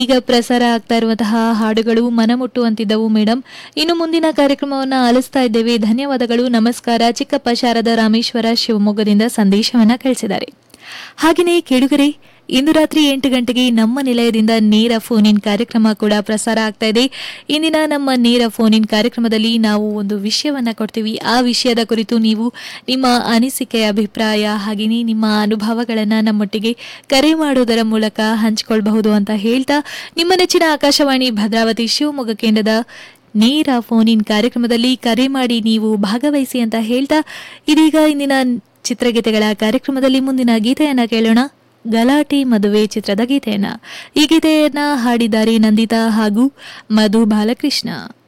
ಈಗ ಪ್ರಸಾರ ಆಗ್ತಾ ಇರುವಂತಹ ಹಾಡುಗಳು ಮನಮುಟ್ಟುವಂತಿದ್ದವು ಮೇಡಮ್ ಇನ್ನು ಮುಂದಿನ ಕಾರ್ಯಕ್ರಮವನ್ನು ಆಲಿಸ್ತಾ ಇದ್ದೇವೆ ಧನ್ಯವಾದಗಳು ನಮಸ್ಕಾರ ಚಿಕ್ಕಪ್ಪ ಶಾರದ ರಾಮೇಶ್ವರ ಶಿವಮೊಗ್ಗದಿಂದ ಸಂದೇಶವನ್ನ ಕಳಿಸಿದ್ದಾರೆ ಹಾಗೆಯೇ ಕೇಳುಗರೆ ಇಂದು ರಾತ್ರಿ ಎಂಟು ಗಂಟೆಗೆ ನಮ್ಮ ನಿಲಯದಿಂದ ನೇರ ಫೋನ್ ಇನ್ ಕಾರ್ಯಕ್ರಮ ಕೂಡ ಪ್ರಸಾರ ಆಗ್ತಾ ಇದೆ ಇಂದಿನ ನಮ್ಮ ನೇರ ಫೋನ್ ಇನ್ ಕಾರ್ಯಕ್ರಮದಲ್ಲಿ ನಾವು ಒಂದು ವಿಷಯವನ್ನ ಕೊಡ್ತೀವಿ ಆ ವಿಷಯದ ಕುರಿತು ನೀವು ನಿಮ್ಮ ಅನಿಸಿಕೆ ಅಭಿಪ್ರಾಯ ಹಾಗೆಯೇ ನಿಮ್ಮ ಅನುಭವಗಳನ್ನು ನಮ್ಮೊಟ್ಟಿಗೆ ಕರೆ ಮಾಡುವುದರ ಮೂಲಕ ಹಂಚಿಕೊಳ್ಬಹುದು ಅಂತ ಹೇಳ್ತಾ ನಿಮ್ಮ ನೆಚ್ಚಿನ ಆಕಾಶವಾಣಿ ಭದ್ರಾವತಿ ಶಿವಮೊಗ್ಗ ಕೇಂದ್ರದ ನೇರ ಫೋನ್ ಇನ್ ಕಾರ್ಯಕ್ರಮದಲ್ಲಿ ಕರೆ ಮಾಡಿ ನೀವು ಭಾಗವಹಿಸಿ ಅಂತ ಹೇಳ್ತಾ ಇದೀಗ ಇಂದಿನ ಚಿತ್ರಗೀತೆಗಳ ಕಾರ್ಯಕ್ರಮದಲ್ಲಿ ಮುಂದಿನ ಗೀತೆಯನ್ನ ಕೇಳೋಣ ಗಲಾಟೆ ಮದುವೆ ಚಿತ್ರದ ಗೀತೆಯನ್ನ ಈ ಗೀತೆಯನ್ನ ಹಾಡಿದ್ದಾರೆ ನಂದಿತಾ ಹಾಗೂ ಮಧು ಬಾಲಕೃಷ್ಣ